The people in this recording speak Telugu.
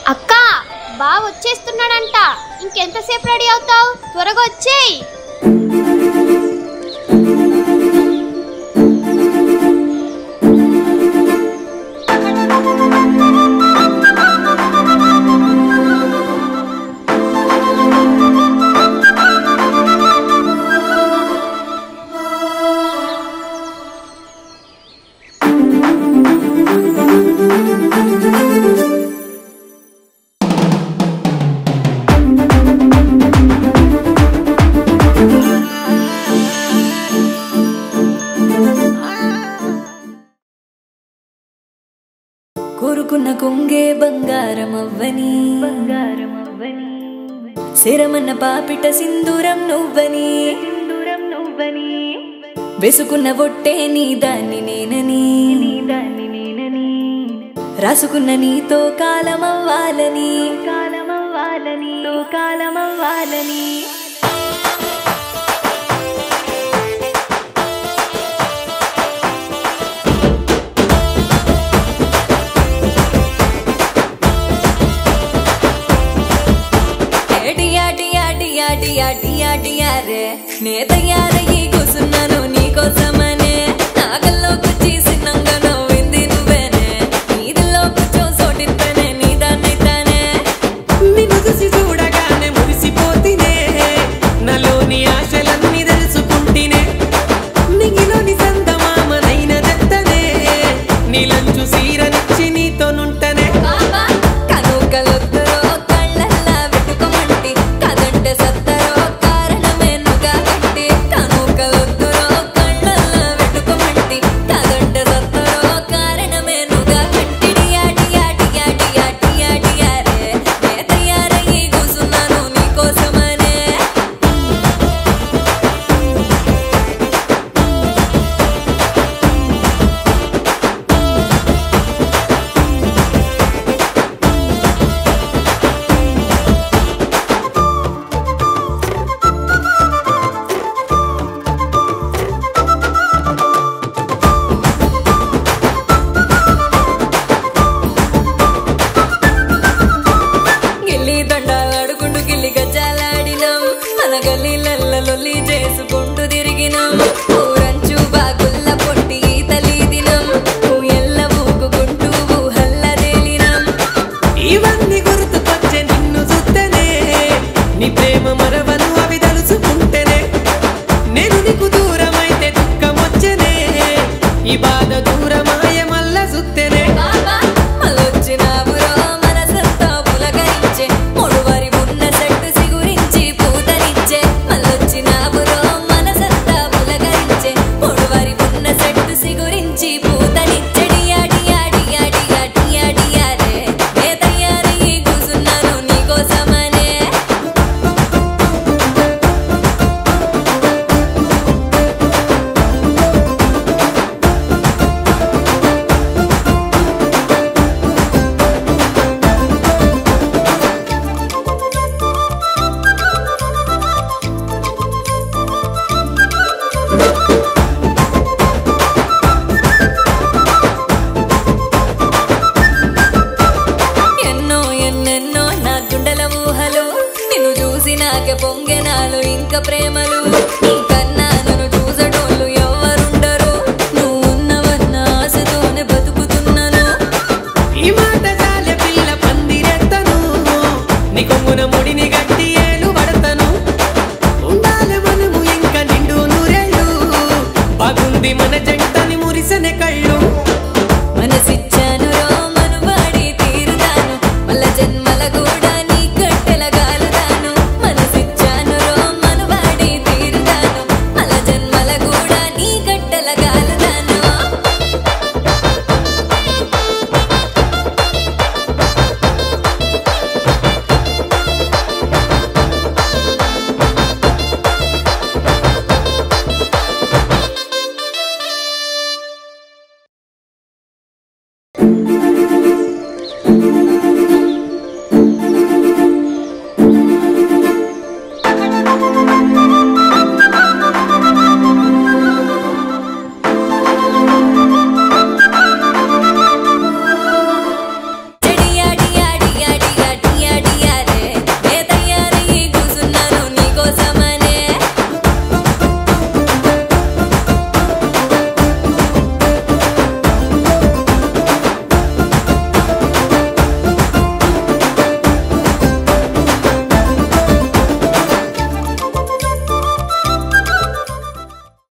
అక్క బా వచ్చేస్తున్నాడంట ఇంకెంతసేపు రెడీ అవుతావు త్వరగా వచ్చేయ్ కోరుకున్న కొంగే బంగారం అవ్వని బంగారం అవ్వని శరమన్న పాపిట సింధూరం నువ్వని సింధూరం నువ్వని వెసుకున్న ఒట్టే నీ దాన్ని నేనని నీ దాన్ని నేనని రాసుకున్న నీతో కాలమవ్వాలని కాలమవ్వాలని కాలమవ్వాలని డియా డియా డియా డియా డియా డియా రే నే తయారయ్యి కూసున్నాను నీకోసమనే నాగల్లో కుచ్చి సిన్నంగా నవ్వింది నువ్వేనే నీదిలో కూర్చో సోటిత్తనే నీ దాన్నైతానే నిన్ను చూసి చూడగానే మురిసిపోతినే నలోని ఆశలన్నీ తెలుసుకుంటినే నిగిలోని సందమామనైన దత్తనే నీలంచు సీరనిచ్చి నీతోనుంటనే బాబా కనుకలొద్దరో కళ్ళల్లా వెతుకమంటి కదంటే సత్తరో కారణమే నుగా కట్టి కనుకలొద్దరో కళ్ళల్లా వెతుకమంటి కదంటే సత్తరో కారణమే నుగా కట్టి డియా డియా డియా డియా డియా డియా రే నే తయారయ్యి కూసున్నాను నీకోసమనే గిల్లి దండాలాడుకుంటూ గిల్లి గజ్జాలాడినాం మన గల్లీలల్ల లొల్లి చేసుకుంటూ తిరిగినాం ఊరంచు బాగుల్ల పొట్టి ఈతలీదినాం ఎల్ల ఊగుకుంటూ ఊహల్ల తేలినాం ఇవన్నీ గుర్తుకొచ్చే నిన్ను చూస్తేనే నీ ప్రేమ మరవను అవి తలుచుకుంటేనే నేను నీకు దూరమైతే దుఃఖమొచ్చనే ఈ బాధ దూరమాయ మల్ల చూస్తేనే బాబా మళ్ళొచ్చినావురో మనసంతా పులకరించే ముడువరి ఉన్న చెట్టు సిగురించి పూతనిచ్చే మళ్ళొచ్చినావురో మనసంతా పులకరించే ముడువరి ఉన్న చెట్టు సిగురించి పూతనిచ్చే డియా డియా డియా డియా డియా డియా రే నే తయారయ్యి కూసున్నాను నీకోసమనే ఎన్నో ఎన్నెన్నో నా గుండెల ఊహలు నిన్ను చూసి నాకే పొంగెనాలు ఇంకా ప్రేమలు నీ కన్నా నన్ను చూసటోళ్ళు ఎవరుండరు నువ్వు ఉన్నవన్న ఆశతోనే బతుకుతున్నాను ఈ మాట చాలే పిల్ల పందిరెత్తను నీ కొంగున ముడిని గట్టి